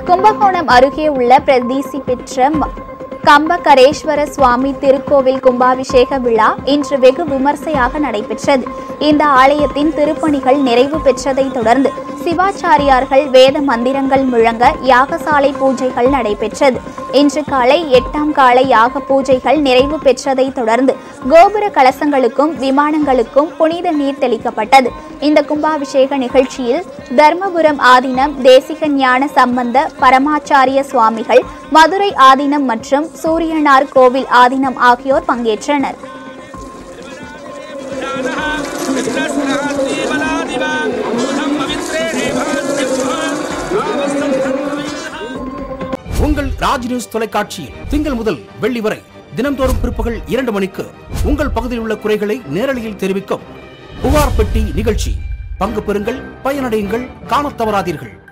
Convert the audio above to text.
கும்பகோணம் அருகே உள்ள பிரதிசி பெற்ற ம- கம்பகரேஸ்வர சுவாமி திருக்கோவில் கும்பாபிஷேக விழா இன்று வெகு விமர்சையாக நடைபெற்றது இந்த ஆலயத்தின் திருப்பணிகள் நிறைவு பெற்றதைத் தொடர்ந்து சிவாச்சாரியார்கள் வேத மந்திரங்கள் முழங்க யாகசாலை பூஜைகள் நடைபெற்றது இன்று காலை எட்டாம் கால யாக பூஜைகள் நிறைவு பெற்றதைத் தொடர்ந்து கோபுர கலசங்களுக்கும் விமானங்களுக்கும் புனித நீர் தெளிக்கப்பட்டது இந்த கும்பாபிஷேக நிகழ்ச்சியில் தர்மபுரம் ஆதீனம் தேசிக ஞான சம்பந்த பரமாச்சாரிய சுவாமிகள் மதுரை ஆதீனம் மற்றும் சூரியனார் கோவில் ஆதீனம் ஆகியோர் பங்கேற்றனர் உங்கள் ராஜ் நியூஸ் தொலைக்காட்சியில் திங்கள் முதல் வெள்ளி வரை தினம்தோறும் பிற்பகல் இரண்டு மணிக்கு உங்கள் பகுதியில் உள்ள குறைகளை நேரலையில் தெரிவிக்கும் புகார் பெட்டி நிகழ்ச்சி பங்கு பெறுங்கள் பயனடையுங்கள் காணத் தவறாதீர்கள்